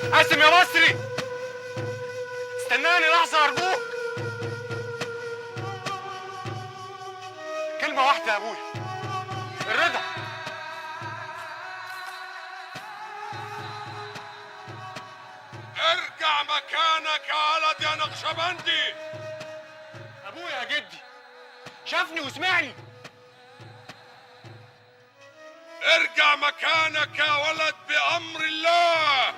قاسم يا مصري استناني لحظة أرجوك كلمة واحدة يا أبويا الرضا ارجع مكانك يا ولد يا نقشبندي أبويا يا جدي شافني وسمعني ارجع مكانك يا ولد بأمر الله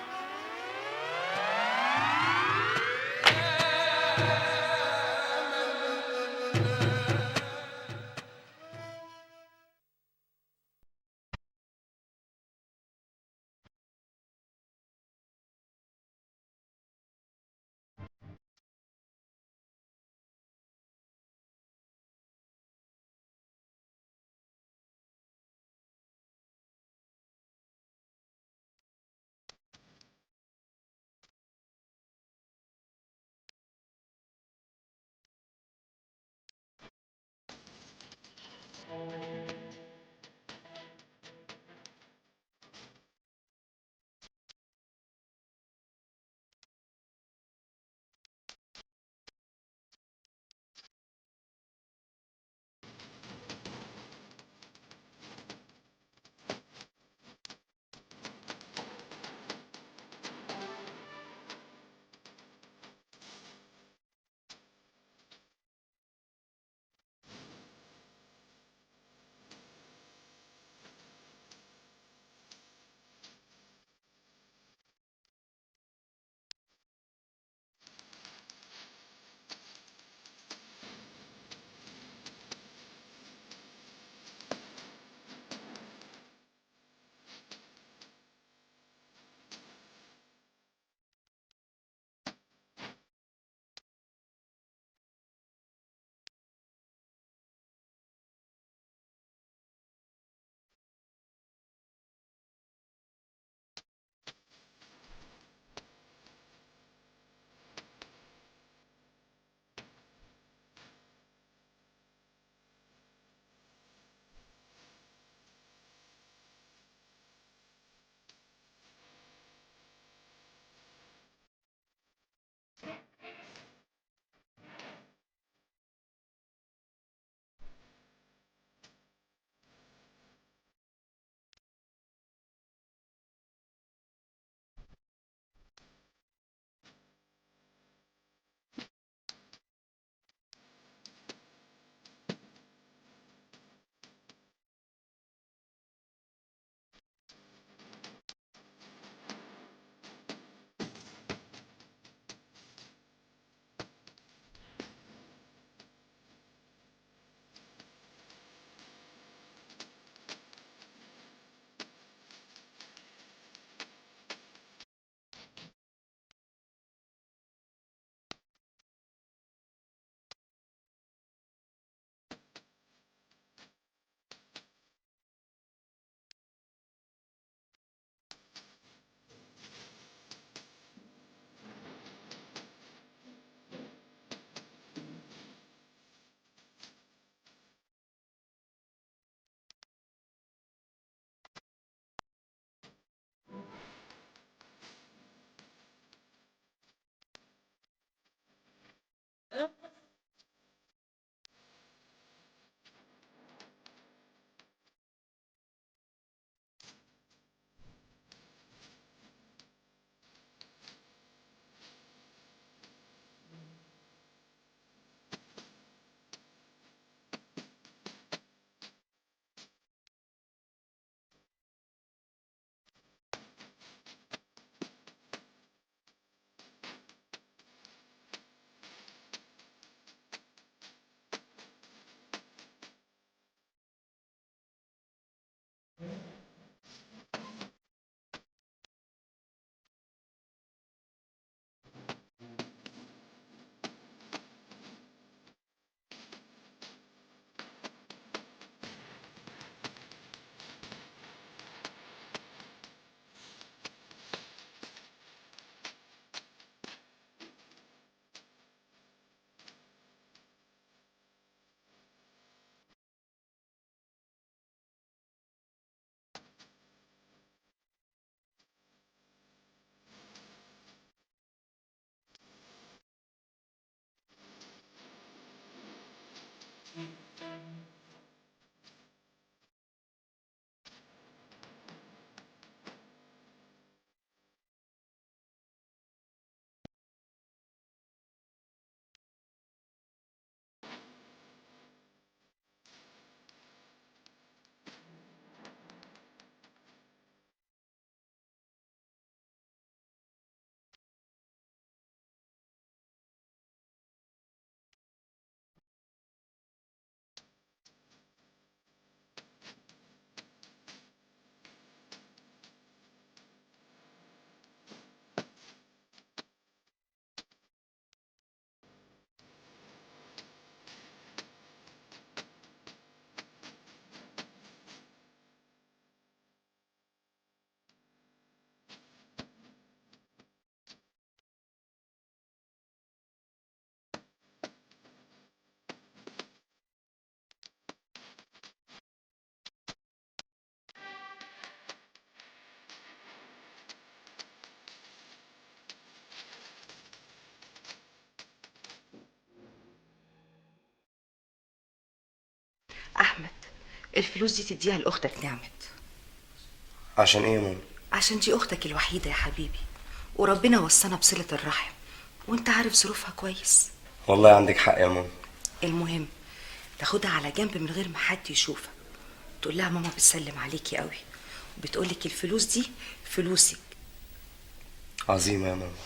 احمد الفلوس دي تديها لاختك نعمت عشان ايه يا ماما عشان دي اختك الوحيده يا حبيبي وربنا وصانا بصله الرحم وانت عارف ظروفها كويس والله عندك حق يا ماما المهم تاخدها على جنب من غير ما حد يشوفك تقول لها ماما بتسلم عليكي قوي وبتقولك الفلوس دي فلوسك عظيمة يا ماما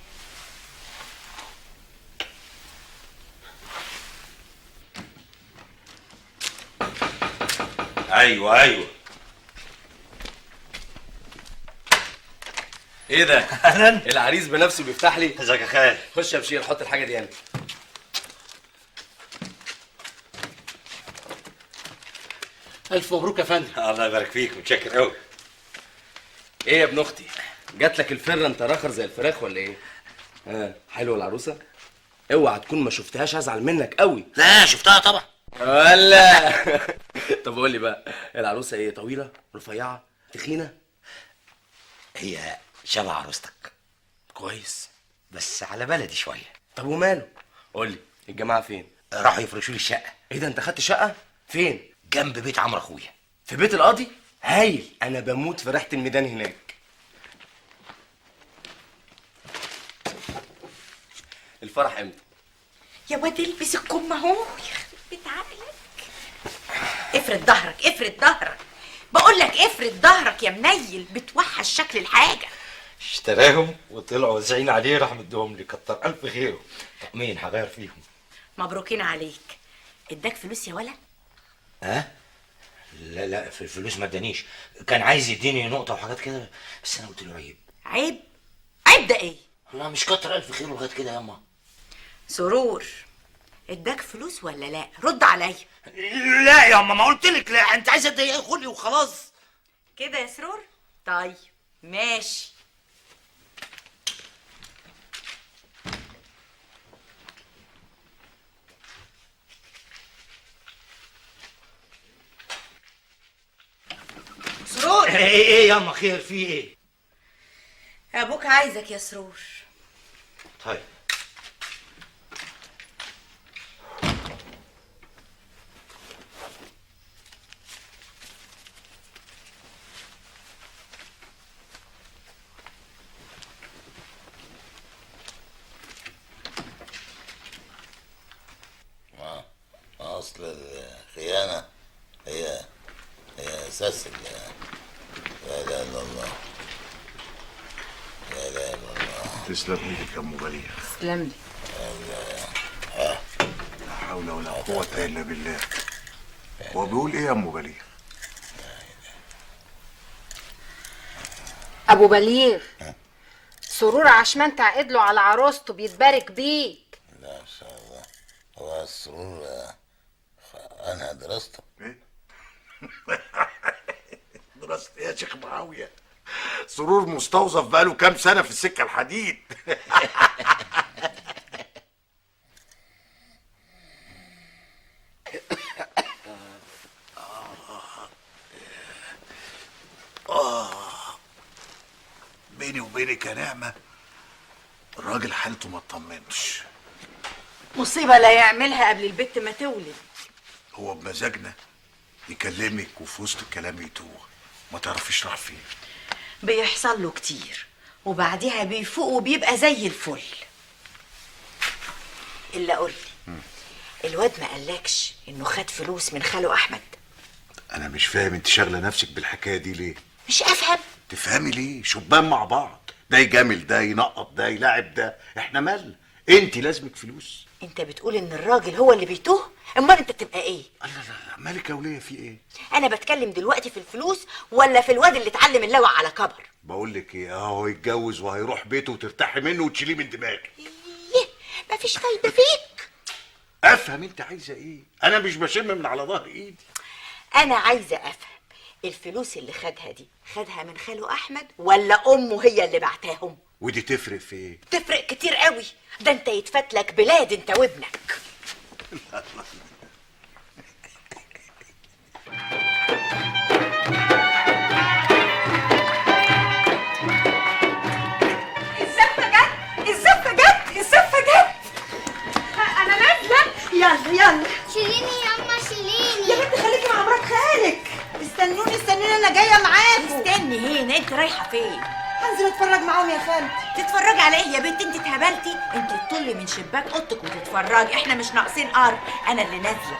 ايوه ايوه ايه ده؟ اهلا العريس بنفسه بيفتح لي ازيك يا خال خش يا بشير حط الحاجة دي هنا الف مبروك يا فندم الله يبارك فيك متشكر قوي ايه يا ابن اختي؟ جات لك الفرة انت راخر زي الفراخ ولا ايه؟ ها حلوة العروسة؟ اوعى تكون ما شفتهاش هزعل منك قوي لا شفتها طبعا ولا طب قول لي بقى العروسة ايه طويلة رفيعة تخينة هي شبه عروستك كويس بس على بلدي شويه طب وماله قول لي الجماعة فين راحوا يفرشوا لي الشقه ايه ده انت خدت شقة فين جنب بيت عمرو اخويا في بيت القاضي هايل انا بموت في ريحة الميدان هناك الفرح امتى يا واد البس الكم اهو يخرب بيت عقلك افرد ظهرك افرد ظهرك بقول لك افرد ظهرك يا منيل بتوحش شكل الحاجه اشتراهم وطلعوا وزعين عليه راح مديهم لي كتر الف خيره طب مين هغير فيهم مبروكين عليك اداك فلوس يا ولا ها لا لا في الفلوس ما ادانيش كان عايز يديني نقطه وحاجات كده بس انا قلت له عيب عيب عيب ده ايه والله مش كتر الف خير لغايه كده ياما سرور اداك فلوس ولا لا رد عليا لا يا ما قلت لك لا انت عايزه تضايقني خلي وخلاص كده يا سرور طيب ماشي سرور ايه ايه ياما خير في ايه ابوك عايزك يا سرور طيب أصل الخيانة هي هي أساس ال لا إله إلا الله لا إله إلا الله تسلم ايدك يا ام بليغ تسلم لي لا حول ولا قوة الا بالله هو بيقول ايه يا ام بليغ؟ ابو بليغ سرور عشمان تعقد له على عروسته بيتبارك بيك لا إن شاء الله هو السرور آه، أنا درسته دراسة ايه يا شيخ معاوية؟ سرور مستوظف بقاله كام سنة في السكة الحديد بيني وبينك يا نعمة الراجل حالته ما اطمنش مصيبه لا يعملها قبل البت ما تولد هو بمزاجنا يكلمك وفي وسط الكلام يتوه ما تعرفيش راح فين بيحصل له كتير وبعديها بيفوق وبيبقى زي الفل الا قول لي الواد ما قالكش انه خد فلوس من خاله احمد انا مش فاهم انت شاغله نفسك بالحكايه دي ليه مش افهم تفهمي ليه شبان مع بعض ده يجامل ده ينقط ده يلاعب ده احنا مالنا انت لازمك فلوس انت بتقول ان الراجل هو اللي بيتوه امال انت تبقى ايه لا لا لا مالك يا وليه في ايه انا بتكلم دلوقتي في الفلوس ولا في الواد اللي اتعلم اللوع على كبر بقول لك ايه اهو يتجوز وهيروح بيته وترتاحي منه وتشيليه من دماغك ايه مفيش فايده فيك افهم انت عايزه ايه انا مش بشم من على ظهر ايدي انا عايزه افهم الفلوس اللي خدها دي خدها من خاله احمد ولا امه هي اللي بعتاهم ودي تفرق في ايه تفرق كتير قوي ده انت يتفات لك بلاد انت وابنك الزفه جت الزفه جت الزفه جت انا نازله يلا يلا شيليني ياما شيليني يا بنت استنوني استنوني انا جايه معاكم استني هنا انت رايحه فين هنزل اتفرج معاهم يا خالتي تتفرجي على ايه يا بنت انت اتهبلتي انت تطلي من شباك اوضتك وتتفرجي احنا مش ناقصين قر انا اللي نازله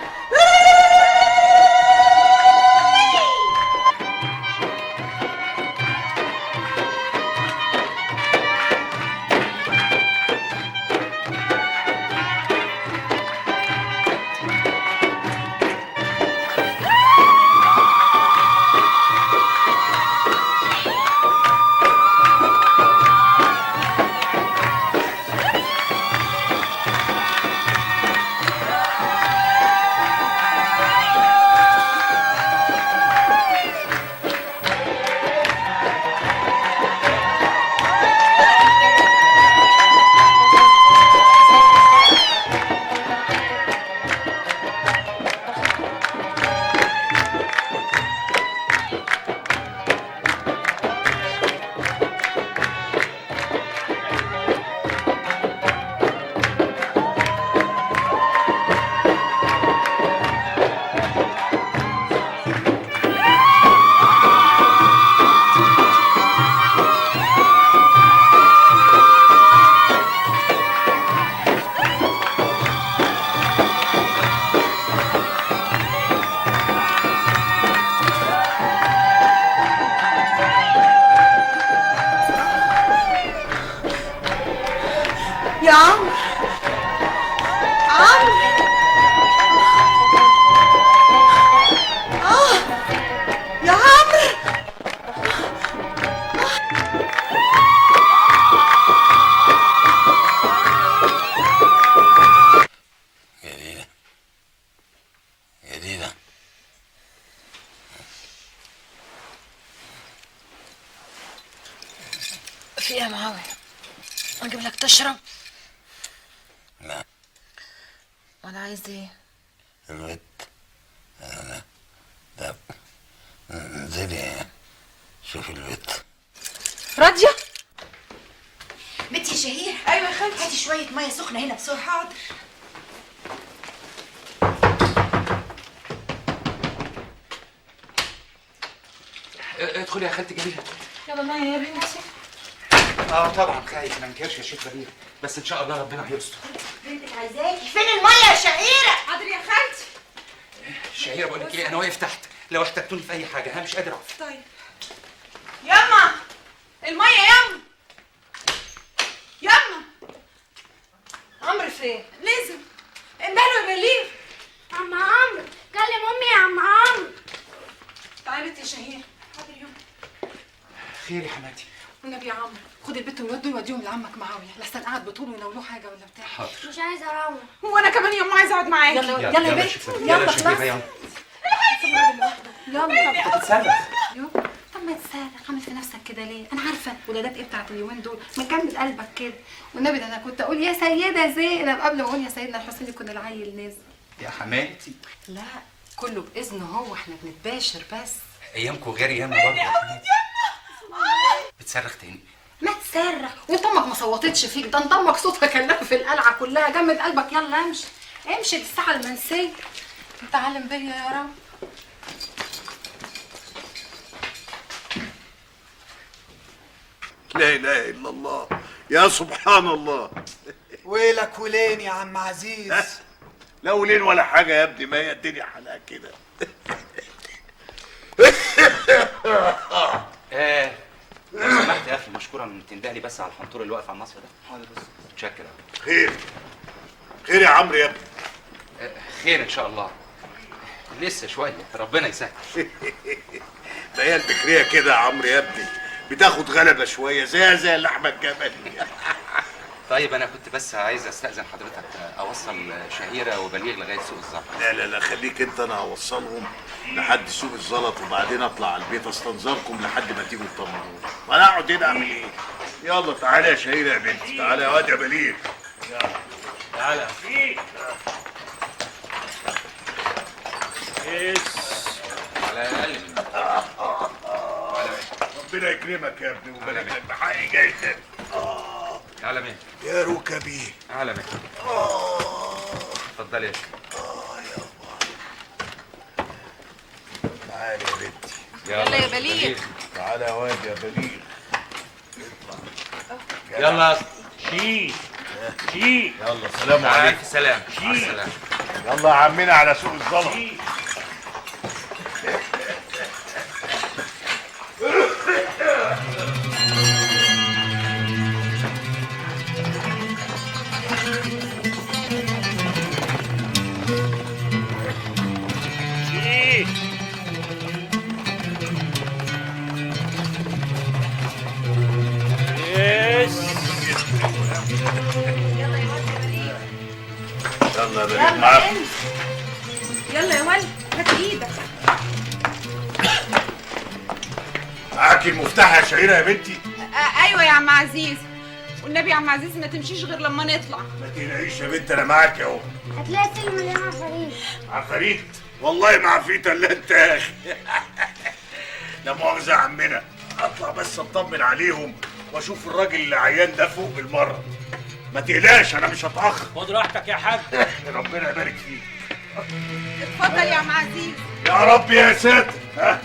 يا عمرو عمرو اه يا عمرو جديدة جديدة في ايه يا معاوية اجيب لك تشرب لا ولا عايز ايه البيت أنا طب انزلي شوفي البيت راضية بنتي يا شهير ايوه يا خالتي هاتي شويه ميه سخنه هنا بسرعه حاضر ادخلي يا خالتي جميله يلا ميه يا بنتي اه طبعا خايف ما انكرش يا شيخ بديع بس ان شاء الله ربنا هيستر بنتك عايزاكي فين الميه يا شهيره حاضر يا خالتي شهيره بقول لك ايه انا واقف تحت لو احتجتوني في اي حاجه انا مش قادر اقف طيب يما الميه يما يما عمرو فين لازم ماله يا بليغ عم عمرو كلم امي يا عم عمرو تعالي بنتي يا شهير حاضر يما خير يا حماتي والنبي يا عمرو خد البت والواد دول وديهم لعمك معاويه لحسن قاعد بطول ويناولوه حاجه ولا بتاع حاضر مش عايزه اروح وانا كمان يما عايزه اقعد معاكي يلا يلا يا بنت شيخ بديع، يلا يلا شيخ بديع، خلاص يلا يلا تتصرف يلا طب ما تسالك عامل في نفسك كده ليه انا عارفه ولادات ايه بتاعت اليومين دول مكمل قلبك كده والنبي ده انا كنت اقول يا سيده زينب قبل ما اقول يا سيدنا الحسين يكون العيل نازل يا حماتي لا كله باذنه هو احنا بنتباشر بس ايامكم غير ايامنا برضه يا حماتي بتصرخ تاني ما تصرخ وانت امك ما صوتتش فيك ده انت امك صوتها كان لافف في القلعه كلها جمد قلبك يلا امشي امشي دي الساعه المنسيه انت عالم بيا يا رب لا اله الا الله يا سبحان الله ويلك ولين يا عم عزيز لا ولين ولا حاجه يا ابني ما هي الدنيا حلاقه كده آه لو سمحت يا اخي مشكورا تنده لي بس على الحنطور اللي واقف على النصر ده حاضر بس متشكر أوي. خير خير يا عمرو يا ابني آه، خير ان شاء الله لسه شويه ربنا يسهل ده هي البكريه كده يا عمرو يا ابني بتاخد غلبه شويه زي زي اللحمه الجملي طيب انا كنت بس عايز استاذن حضرتك اوصل شهيره وبليغ لغايه سوق الزهر لا لا لا خليك انت انا هوصلهم لحد سوق الزلط وبعدين اطلع على البيت استنظركم لحد ما تيجوا تطمنوني وانا اقعد هنا اعمل ايه يلا تعالى يا شهيره يا بنتي تعالى يا واد يا بليغ يلا تعالى على الاقل ربنا يكرمك يا ابني ويبارك لك بحقي جدا على مين يا ركبي على مين اتفضلي يا شيخ تعالى يا بنتي يلا يا بليغ. تعالى يا واد يا بليغ يلا شي شي يلا سلام عليكم ألف سلام مع السلامة يلا يا عمنا على سوق الزلط يلا يا بليغ معاك يلا يا ولد هات ايدك معاكي المفتاح يا شهيرة يا بنتي آه ايوه يا عم عزيز والنبي يا عم عزيز ما تمشيش غير لما نطلع ما تقلقيش يا بنت انا معاك اهو هتلاقي سلم مليان عفاريت عفاريت والله ما عفريت الا انت يا اخي لا مؤاخذة يا عمنا اطلع بس اطمن عليهم واشوف الراجل اللي عيان ده فوق بالمرة ما تقلقش انا مش هتأخر خد راحتك يا حاج ربنا يبارك فيك اتفضل يا عم عزيز يا رب يا ساتر ها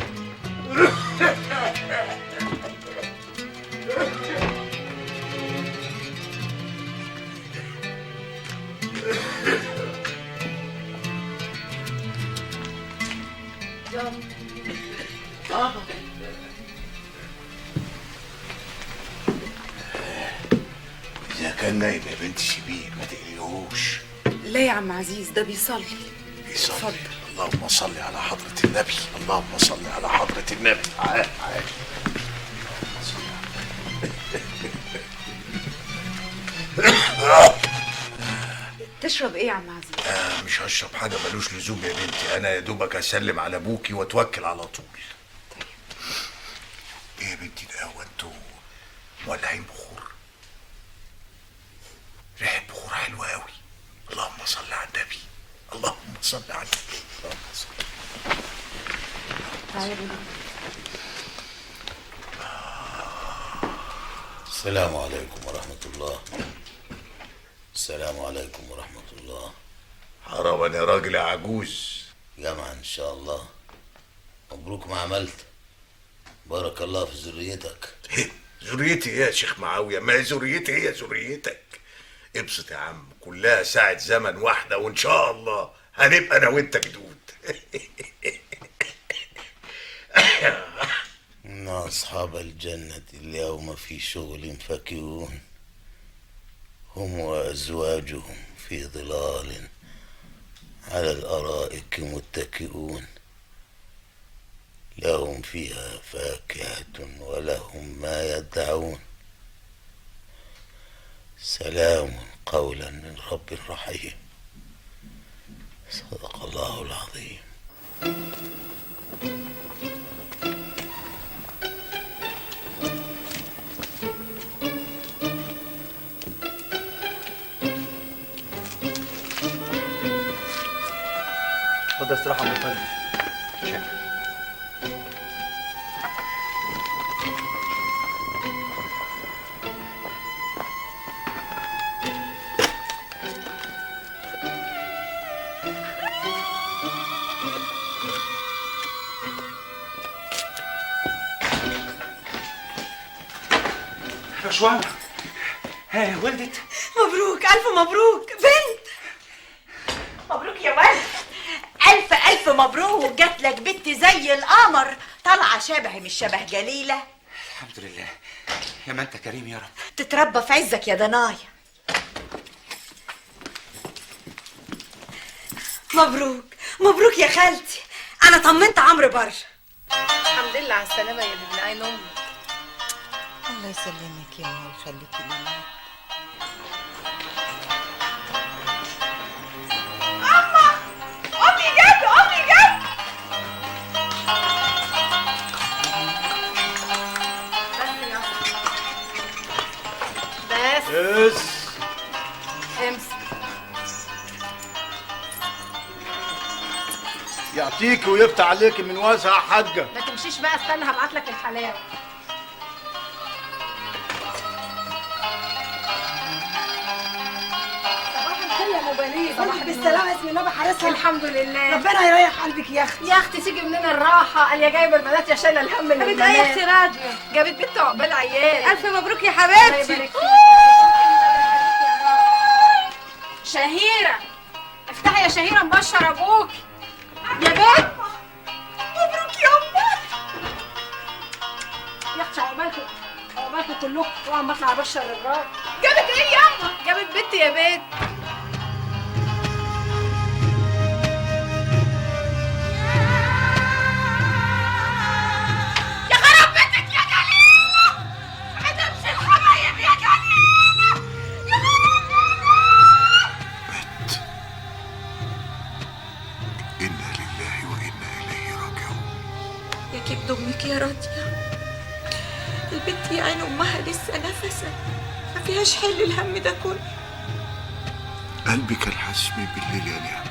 اذا كان نايم يا بنت سيبيه ما تقلقوش لا يا عم عزيز ده بيصلي يصلي اللهم صل على حضرة النبي اللهم صل على حضرة النبي تعال تعال تشرب ايه يا عم عزيز آه مش هشرب حاجة ملوش لزوم يا بنتي أنا يا دوبك أسلم على أبوكي وأتوكل على طول إيه يا بنتي ده هو أنتوا مولعين بخور ريحة بخور حلوة أوي اللهم صل على النبي اللهم صل على النبي اللهم صل السلام عليكم ورحمة الله السلام عليكم ورحمة الله حرام يا راجل يا عجوز جمعا إن شاء الله مبروك ما عملت بارك الله في ذريتك ذريتي ايه يا شيخ معاوية ما هي ذريتي هي ذريتك ابسط يا عم كلها ساعة زمن واحدة وإن شاء الله هنبقى أنا وأنت جدود إن أصحاب الجنة اليوم في شغل فكهون هم وأزواجهم في ظلال على الأرائك متكئون لهم فيها فاكهة ولهم ما يدعون سلام قولا من رب رحيم صدق الله العظيم خد استراحة من الفندم رشوان ها ولدت مبروك الف مبروك بنت مبروك يا ولد الف الف مبروك جات لك بنت زي القمر طالعه شبه مش شبه جليله الحمد لله يا ما انت كريم يا رب تتربى في عزك يا دنايا مبروك مبروك يا خالتي انا طمنت عمرو بره الحمد لله على السلامه يا ابن عين امك الله يسلمك يا ماما ويخليكي لنا امي جت امي جت بس بس امسك يعطيك ويفتح عليك من واسع يا حاجة ما تمشيش بقى استنى هبعت لك الحلاوه صباح الخير يا ام ليه صباح بالسلامة اسم الله بحارسها الحمد لله ربنا يريح قلبك يا اختي يا اختي تيجي مننا الراحه قال يا جايبه البنات يا شايله الهم من جابت ايه البنات يا اختي راجية جابت بنت عقبال عيال الف مبروك يا الله حبيبتي يبارك فيك. شهيره افتحي يا شهيره مبشر ابوك يا بنت مبروك يا امي يا اختي عقبالكم عقبالكم كلكم طبعا بطلع ابشر الراجل جابت ايه ياما جابت بنت يا بنت يا خراب بيتك يا جليل هتمشي الحبايب يا جليل يا إنا لله وإنا إليه راجعون يا كبد امك يا راضية البنت يا عين امها لسه نفسة ما فيهاش حل الهم ده كله قلبي كان حاسمي بالليل يا نعم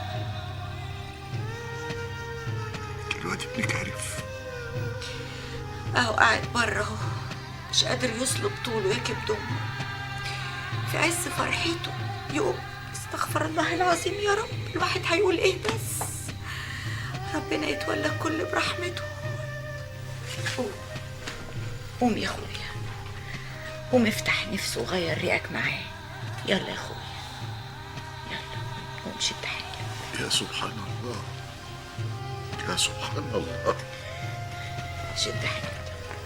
دلوقتي ابنك عرف اهو قاعد بره اهو مش قادر يصلب طوله يا كبد امه في عز فرحته يقوم استغفر الله العظيم يا رب الواحد هيقول ايه بس ربنا يتولى الكل برحمته قوم قوم يا اخويا قوم افتح نفسه وغير ريقك معاه يلا يا اخويا يلا قوم شد حيلك يا سبحان الله يا سبحان الله شد حيلك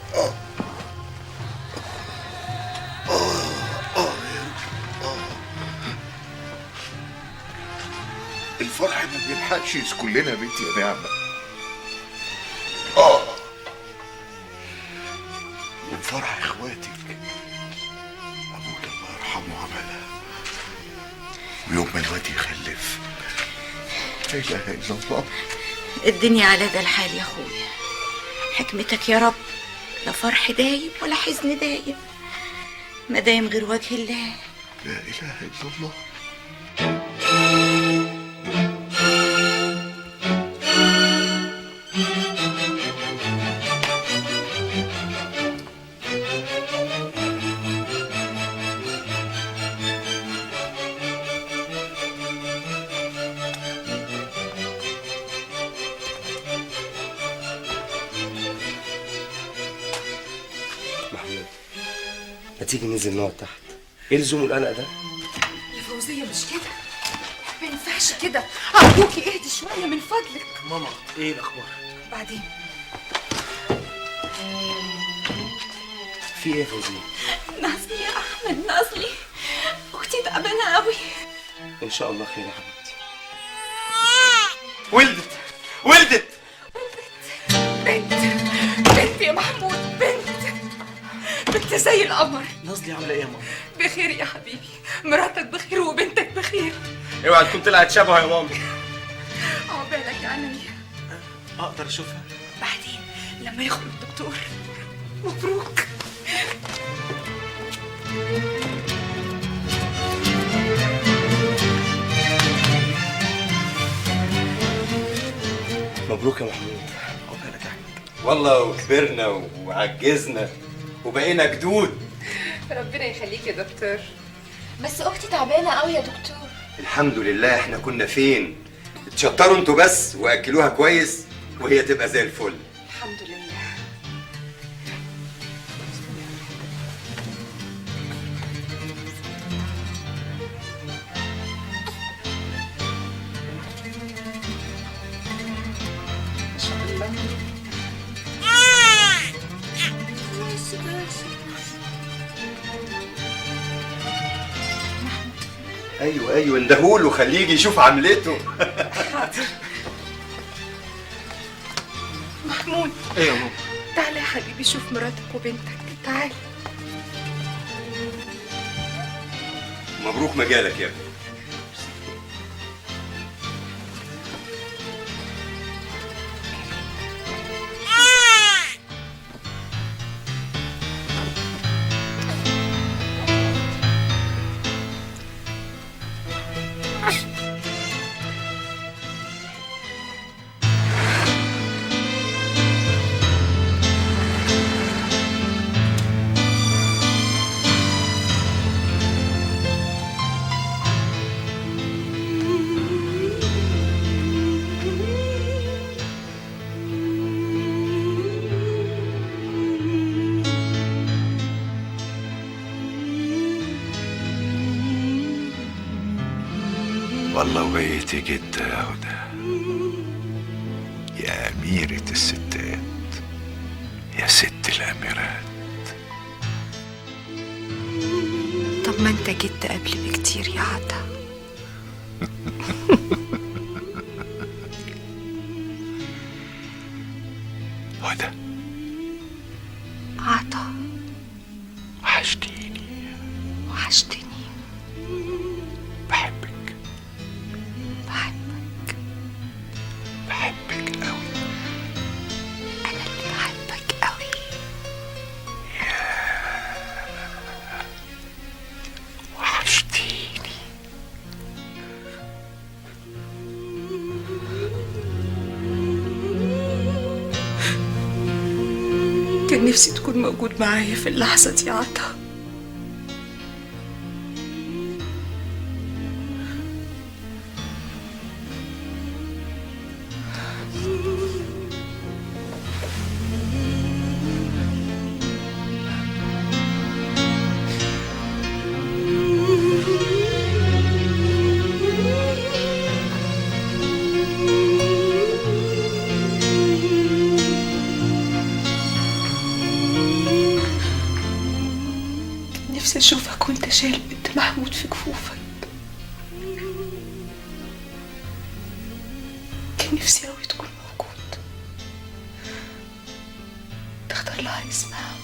الفرح ما بيلحقش يسكن لنا يا بنتي يا نعمة اه وفرح اخواتك ابوك الله يرحمه عملها ويوم ما الواد يخلف لا اله الا الله الدنيا على ده الحال يا اخويا حكمتك يا رب لا فرح دايم ولا حزن دايم ما دايم غير وجه الله لا اله الا الله محمود ما تيجي ننزل نقعد تحت ايه لزوم القلق ده يا فوزية مش كده ما ينفعش كده أرجوكي اهدي شوية من فضلك ماما ايه الاخبار بعدين في ايه يا فوزيه نازلي يا احمد نازلي اختي تعبانه قوي ان شاء الله خير يا حبيبتي ولدت ولدت بنت بنت يا محمود بنت بنت زي القمر نازلي عامله ايه يا ماما بخير يا حبيبي مراتك بخير وبنتك بخير اوعى تكون طلعت شبهه يا ماما عقبالك يا عيني اقدر اشوفها بعدين لما يخرج الدكتور مبروك مبروك يا محمود عقبالك يا احمد والله وكبرنا وعجزنا وبقينا جدود ربنا يخليك يا دكتور بس اختي تعبانه قوي يا دكتور الحمد لله احنا كنا فين اتشطروا انتوا بس واكلوها كويس وهي تبقى زي الفل الحمد لله ما شاء الله ايوه ايوه اندهوله خليه يجي يشوف عملته محمود ايه يا ماما تعالى يا حبيبي شوف مراتك وبنتك تعال مبروك مجالك يا ابني والله وبقيتي جدة يا هدى يا أميرة الستات يا ست الأميرات طب ما انت جيت قبل بكتير يا عطا هدى عطا وحشتيني وحشتني بحبك بحبك بحبك أوي انا اللي بحبك قوي وحشتيني كان نفسي تكون موجود معايا في اللحظة دي يا عطا كان نفسي اشوفك وانت شايل بنت محمود في كفوفك كان نفسي اوي تكون موجود تختار لها اسمها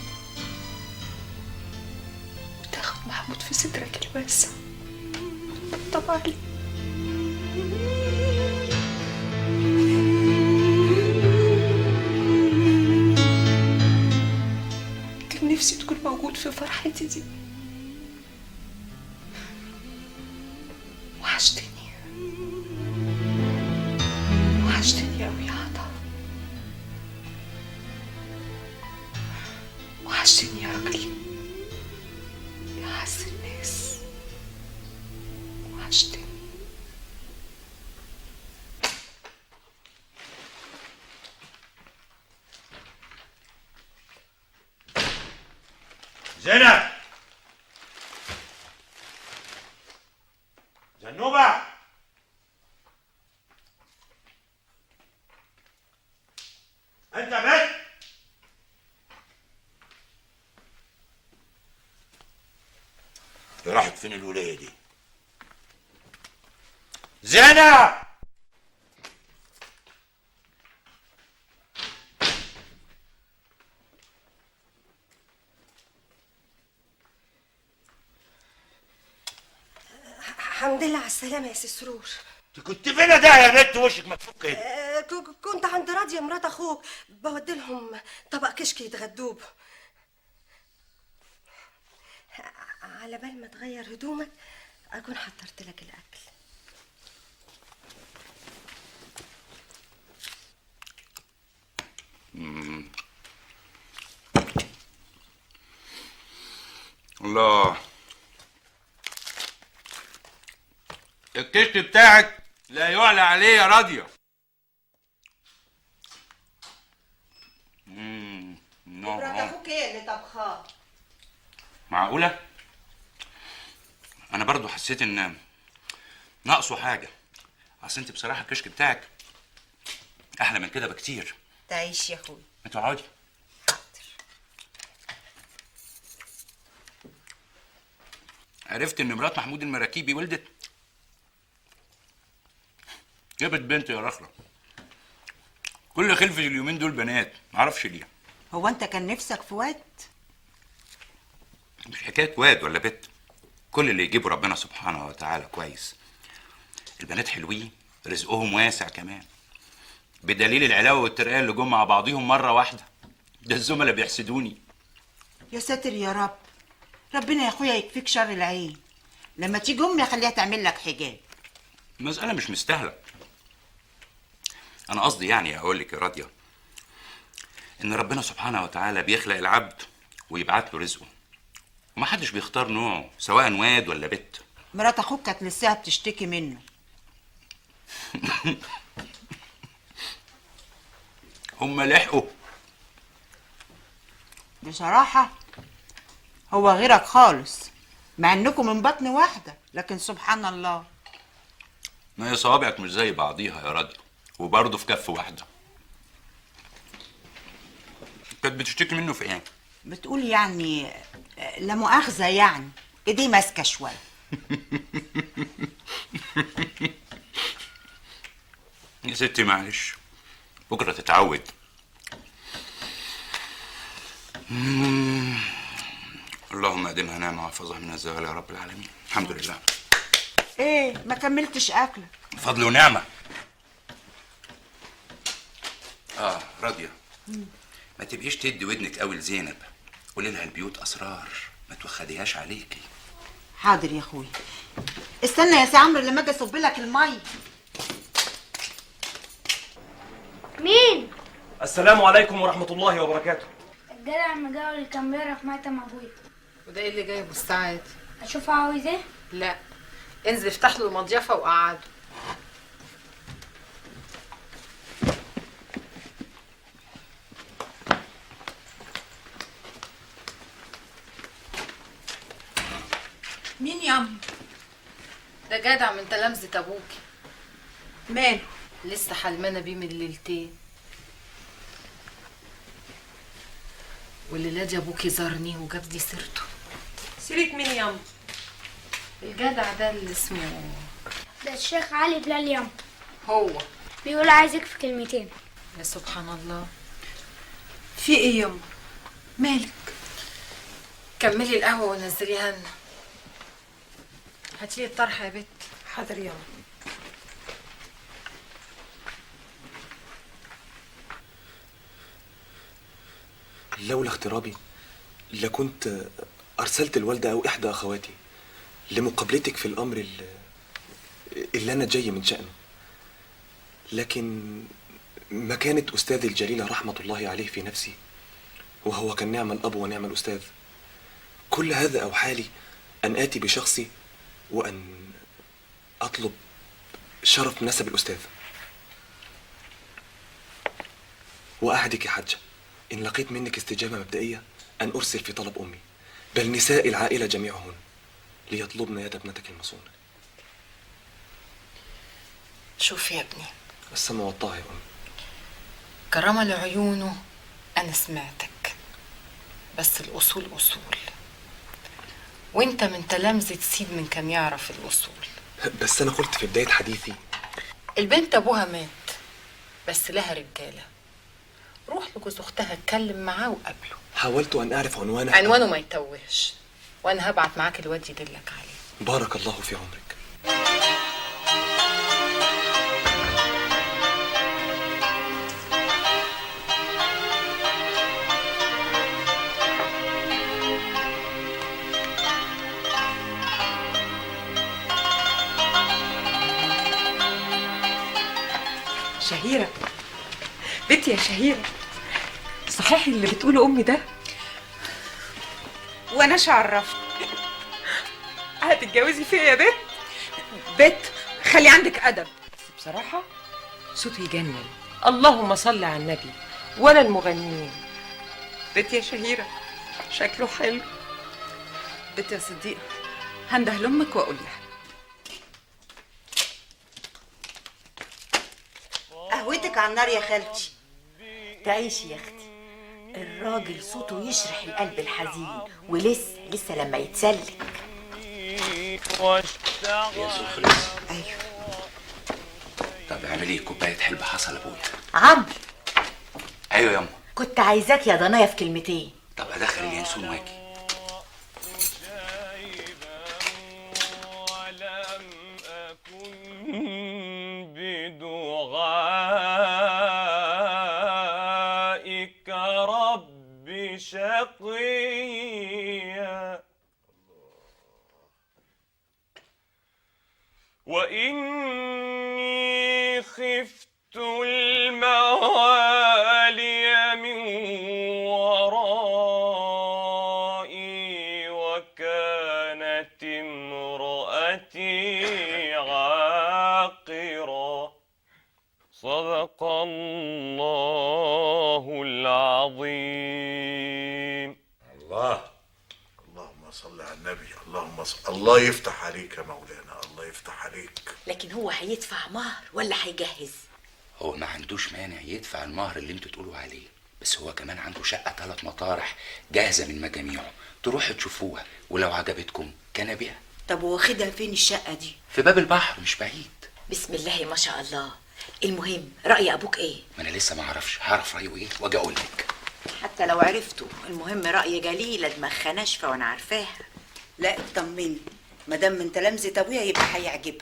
وتاخد محمود في صدرك الواسع طبطب عليه كان نفسي تكون موجود في فرحتي دي وحشتني وحشتني أوي يا عطا وحشتني يا راجل يا حس الناس وحشتني زينب زنوبة انت بنت راحت فين الولاية دي زينب الحمد لله على السلامة يا سي سرور انت كنت فين ده يا بنت وشك مكفوك كده آه، ك- ك- كنت عند راضية مرات أخوك بودي لهم طبق كشك يتغدوه به. على بال ما تغير هدومك أكون حضرت لك الأكل مم. الله الكشك بتاعك لا يعلى عليه يا راضية مم. مرات نعم. أخوك إيه اللي طبخاه معقولة؟ أنا برضو حسيت إن ناقصه حاجة أصل أنت بصراحة الكشك بتاعك أحلى من كده بكتير تعيش يا أخوي ما تقعدي عرفت إن مرات محمود المراكيبي ولدت؟ جابت بنت يا رخرة كل خلفة اليومين دول بنات معرفش ليه هو انت كان نفسك في واد مش حكاية واد ولا بت كل اللي يجيبه ربنا سبحانه وتعالى كويس البنات حلوين رزقهم واسع كمان بدليل العلاوة والترقية اللي جم مع بعضيهم مرة واحدة ده الزملاء بيحسدوني يا ساتر يا رب ربنا يا اخويا يكفيك شر العين لما تيجي امي خليها تعمل لك حجاب المسألة مش مستاهلة أنا قصدي يعني أقول لك يا راضية إن ربنا سبحانه وتعالى بيخلق العبد ويبعت له رزقه ومحدش بيختار نوعه سواء واد ولا بت مرات اخوك كانت لساها بتشتكي منه هم لحقوا بصراحة هو غيرك خالص مع انكم من بطن واحدة لكن سبحان الله ما هي صوابعك مش زي بعضيها يا راضية وبرضه في كف واحدة كانت بتشتكي منه في ايه؟ بتقول يعني آه، لا مؤاخذة يعني ايديه ماسكة شوية يا ستي معلش بكرة تتعود مم. اللهم ادمها نعمة واحفظها من الزوال يا رب العالمين الحمد لله ايه ما كملتش اكلك فضل ونعمة اه راضية ما تبقيش تدي ودنك قوي لزينب قولي لها البيوت اسرار ما توخديهاش عليكي حاضر يا اخويا استنى يا سي عمرو لما اجي اصب لك المي مين؟ السلام عليكم ورحمة الله وبركاته الجدع المجاور اللي كان بيعرف ماتم ابويا وده ايه اللي جايبه الساعات اشوف عاوز ايه؟ لا انزل افتح له المضيفه وقعده مين ياما ده جدع من تلامذة ابوكي ماله لسه حلمانه بيه من ليلتين والليله دي ابوكي زارني وجاب لي سيرته سيرة مين ياما؟ الجدع ده اللي اسمه ده الشيخ علي بلال يام هو بيقول عايزك في كلمتين يا سبحان الله في ايه ياما مالك كملي القهوه ونزليها لنا هاتيلي الطرحه يا بت حاضر ياما لولا اغترابي لكنت أرسلت الوالدة أو إحدى أخواتي لمقابلتك في الأمر اللي, اللي أنا جاي من شأنه لكن مكانة أستاذي الجليل رحمة الله عليه في نفسي وهو كان نعم الأب ونعم الأستاذ كل هذا أوحالي أن آتي بشخصي وأن أطلب شرف نسب الأستاذ وأعدك يا حجة إن لقيت منك استجابة مبدئية أن أرسل في طلب أمي بل نساء العائلة جميعهن ليطلبن يد ابنتك المصونة شوف يا ابني السماء والطاعة يا أمي كرامة لعيونه أنا سمعتك بس الأصول أصول وانت من تلامذة سيد من كان يعرف الأصول بس أنا قلت في بداية حديثي البنت أبوها مات بس لها رجالة روح لجوز أختها اتكلم معاه وقابله حاولت أن أعرف عنوانه عنوانه ما يتوهش وأنا هبعت معاك الواد يدلك عليه بارك الله في عمرك شهيرة بنتي يا شهيرة صحيح اللي بتقوله أمي ده وانا عرفت هتتجوزي فيا يا بت بت خلي عندك أدب بس بصراحة صوته يجنن اللهم صل على النبي ولا المغنيين بنتي يا شهيرة شكله حلو بنتي يا صديقة هنده لأمك وأقول لها قهوتك على النار يا خالتي تعيشي يا اختي الراجل صوته يشرح القلب الحزين ولسه لسه لما يتسلك ايوه طب اعملي كوبايه حلبة حصل ابويا عمرو ايوه ياما كنت عايزاك يا ضنايا في كلمتين طب ادخل اليانسون واجي بدعائك رب شقيا وإني خفت الموالي من ورائي وكانت امرأتي عاقرا صدق الله العظيم الله اللهم صل على النبي اللهم صل الله يفتح عليك يا مولانا الله يفتح عليك لكن هو هيدفع مهر ولا هيجهز هو ما عندوش مانع يدفع المهر اللي انتوا تقولوا عليه بس هو كمان عنده شقة ثلاث مطارح جاهزة من مجاميعه تروحوا تشوفوها ولو عجبتكم كان بيها طب واخدها فين الشقة دي في باب البحر مش بعيد بسم الله ما شاء الله المهم رأي أبوك إيه؟ ما انا لسه ما اعرفش هعرف رايه ايه واجي اقول لك حتى لو عرفته المهم رأي جليلة دماغها ناشفة وانا عارفاها لا اطمني مادام من تلامذة ابويا يبقى هيعجبها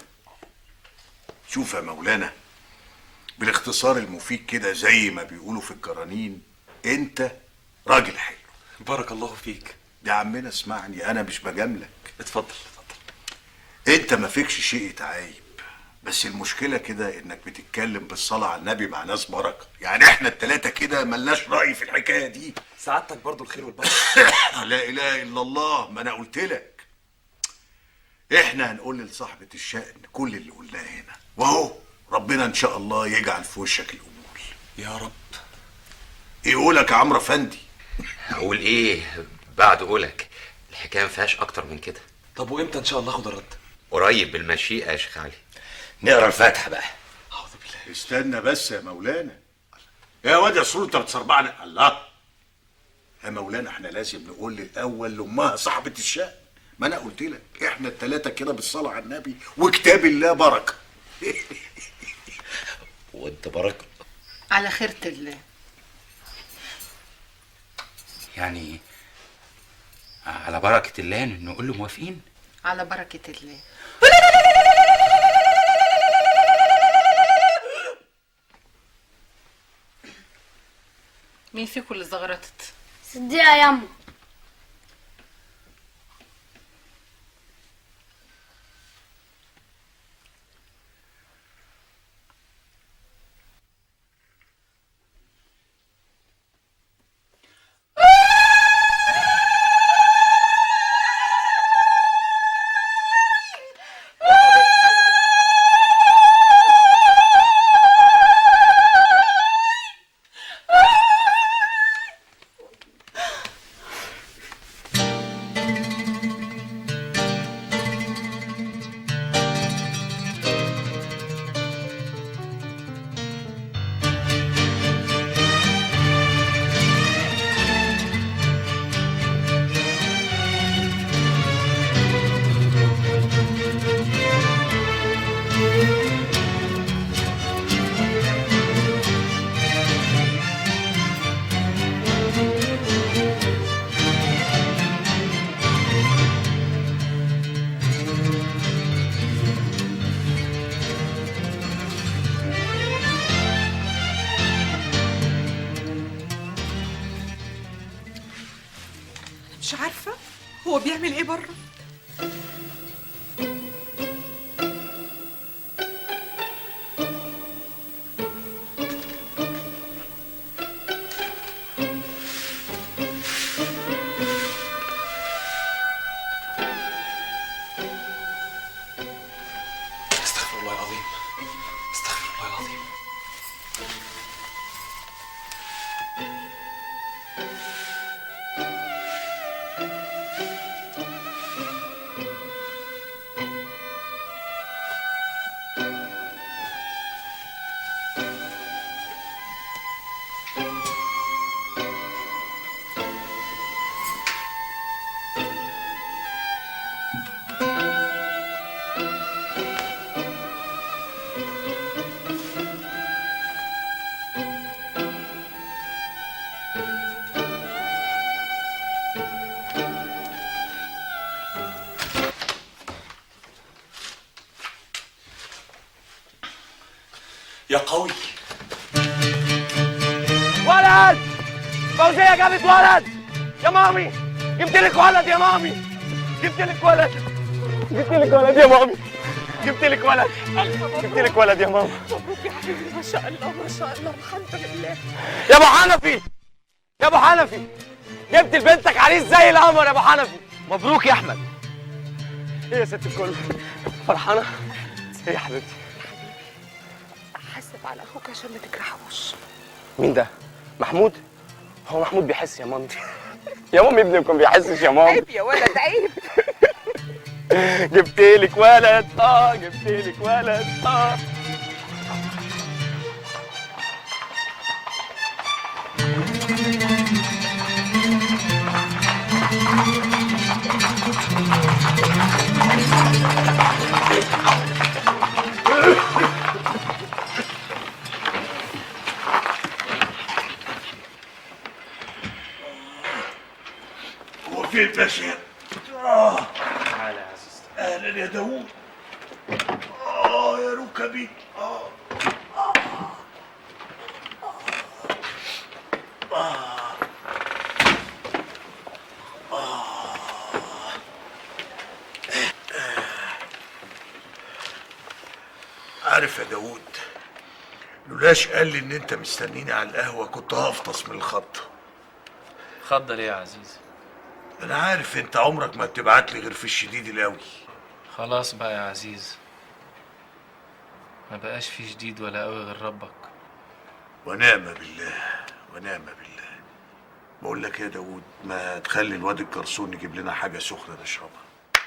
شوف يا مولانا بالاختصار المفيد كده زي ما بيقولوا في الجرانين انت راجل حلو بارك الله فيك يا عمنا اسمعني انا مش بجاملك اتفضل انت ما فيكش شيء يتعايب بس المشكله كده انك بتتكلم بالصلاه على النبي مع ناس بركه يعني احنا التلاته كده ملناش راي في الحكايه دي سعادتك برضو الخير والبركه لا اله الا الله ما انا قلت لك احنا هنقول لصاحبه الشأن كل اللي قلناه هنا واهو ربنا ان شاء الله يجعل في وشك القبول يا رب يقولك يا عمرو افندي اقول ايه بعد قولك الحكايه ما فيهاش اكتر من كده طب وامتى ان شاء الله اخد الرد قريب بالمشيئه يا شيخ علي نقرا الفاتحه بقى استنى بس يا مولانا يا واد يا سرور انت بتصربعني الله يا مولانا احنا لازم نقول الاول لامها صاحبه الشأن ما انا قلت لك احنا التلاته كده بالصلاه على النبي وكتاب الله بركه وانت بركه على خيرة الله يعني على بركه الله نقول له موافقين على بركة الله مين فيكم اللي زغرطت؟ صدقها ياما مش عارفة هو بيعمل ايه بره استغفر الله العظيم استغفر الله العظيم يا قوي ولد فوزية جابت ولد يا مامي جبت لك ولد يا مامي جبت لك ولد جبت لك ولد يا مامي جبت لك ولد جبت لك ولد يا ماما مبروك يا حبيبي ما شاء الله ما شاء الله الحمد لله يا ابو حنفي يا ابو حنفي جبت لبنتك عريس زي القمر يا ابو حنفي مبروك يا احمد ايه يا ست الكل فرحانه ايه يا حبيبتي حاسب على اخوك عشان ما تجرحوش مين ده محمود هو محمود بيحس يا مامي يا مامي ابني ما بيحسش يا مامي عيب يا ولد عيب جبت لك ولد اه جبت لك ولد اه هو فين الباشا؟ آه تعالى يا عزيز أهلا يا داوود آه يا ركبي آه آه آه عارف يا داوود لولاش قال لي ان انت مستنيني على القهوه كنت هفطس من الخط خضر ايه يا عزيز انا عارف انت عمرك ما بتبعت لي غير في الشديد القوي خلاص بقى يا عزيز ما بقاش في جديد ولا قوي غير ربك ونعم بالله ونعم بالله بقول لك يا داوود ما تخلي الواد الجرسون يجيب لنا حاجه سخنه نشربها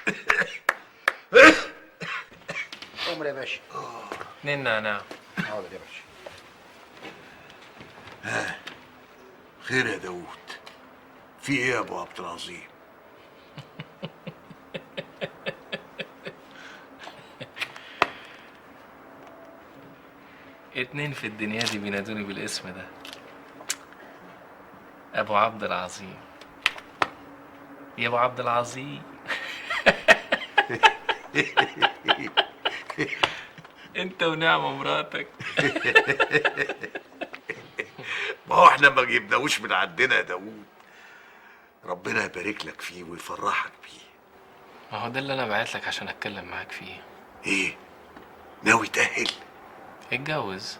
عمر يا باشا اتنين نعناع حاضر يا باشا ها خير يا داوود في ايه يا ابو عبد العظيم اتنين في الدنيا دي بينادوني بالاسم ده ابو عبد العظيم يا ابو عبد العظيم انت ونعمة مراتك ما هو احنا ما جبناهوش من عندنا يا داوود ربنا يبارك لك فيه ويفرحك بيه ما هو ده اللي انا بعت لك عشان اتكلم معاك فيه ايه ناوي تأهل اتجوز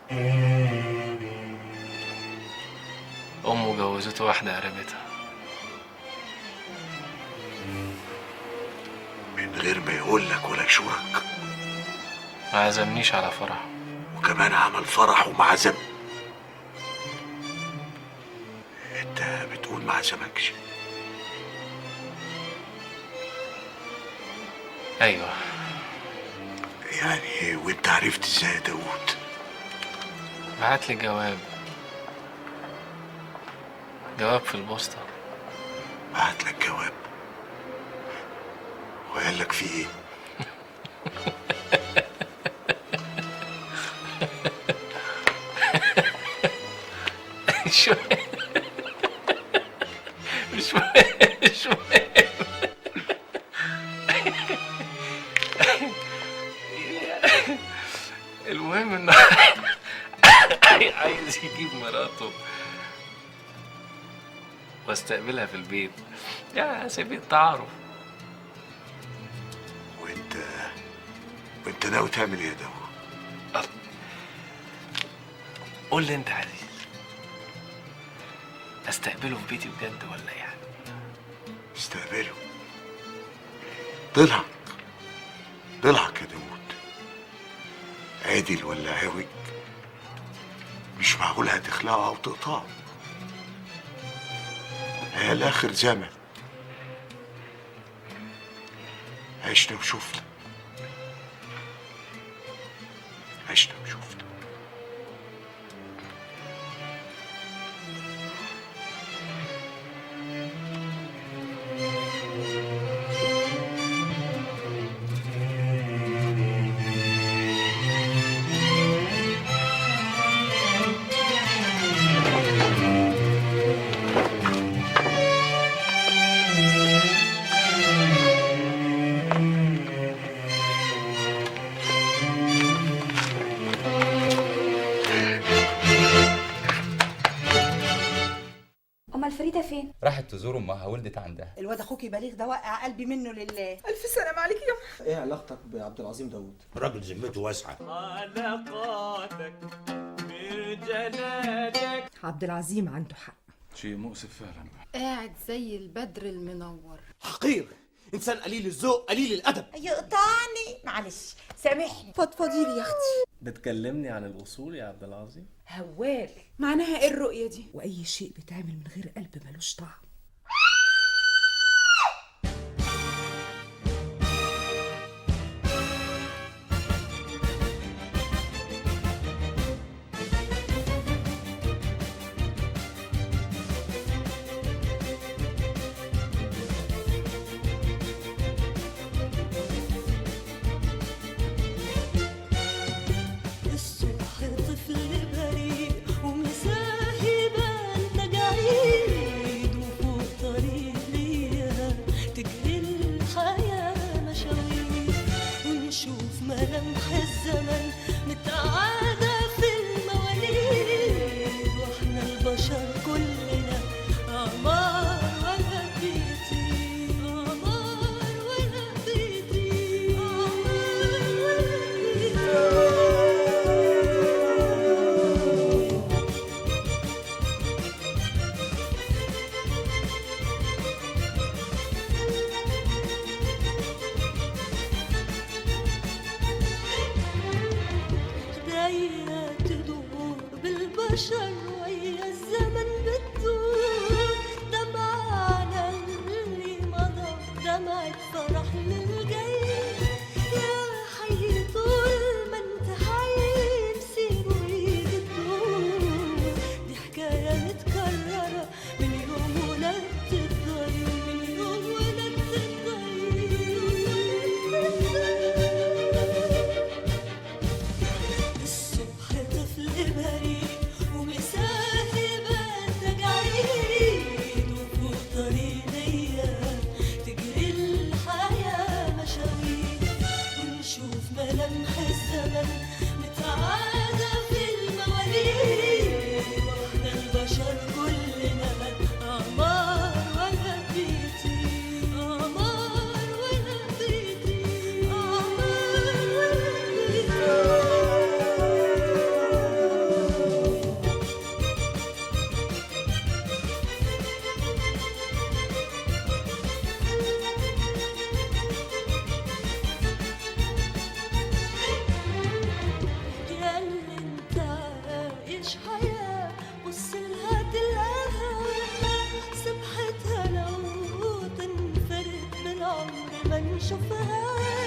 امه جوزته واحدة قريبتها من غير ما يقول لك ولا يشورك ما عزمنيش على فرح وكمان عمل فرح وما عزم انت بتقول ما عزمكش ايوه يعني وانت عرفت ازاي يا داوود بعت لي جواب جواب في البوسطة بعت لك جواب وقال لك فيه ايه مش مهم. مش مهم. مش مهم. المهم انه عايز يجيب مراته واستقبلها في البيت يا سبيل التعارف وانت وانت ناوي تعمل ايه يا داوود قول لي انت عزيز استقبله في بيتي بجد ولا يعني استقبله ضلعك ضلعك يا داوود عادل ولا عوج مش معقول هتخلقه او تقطعه عيال اخر زمن عشنا وشفنا عشنا وشفنا امال فريده فين راحت تزور امها ولدت عندها الواد اخوكي بليغ ده واقع قلبي منه لله الف سلام عليك يا ايه علاقتك بعبد العظيم داوود؟ راجل ذمته واسعه علاقاتك برجالاتك عبد العظيم عنده حق شيء مؤسف فعلا قاعد زي البدر المنور حقير انسان قليل الذوق قليل الادب يقطعني معلش سامحني فضفضي لي يا اختي بتكلمني عن الاصول يا عبد العظيم هوال معناها ايه الرؤيه دي واي شيء بيتعمل من غير قلب ملوش طعم البشر ويا الزمن بتدور دمعنا اللي مضى دمعة فرح للجاي يا حي طول ما انت حي بصير وايد الدور دي حكاية متكررة من يوم ولدت الطير من يوم ولدت الطير الصبح طفل بريء ومساهب تجعيد وفوق طريقية تجري الحياة مشاوير ونشوف ملامح الزمن متعادة في المواليد واحنا البشر كلنا أعمار ولا بيطير أعمار ولا بيطير أعمار ولا يا اللي انت عايش حياة بص لها تلقاها سبحتها لو تنفرد بالعمر ما نشوفها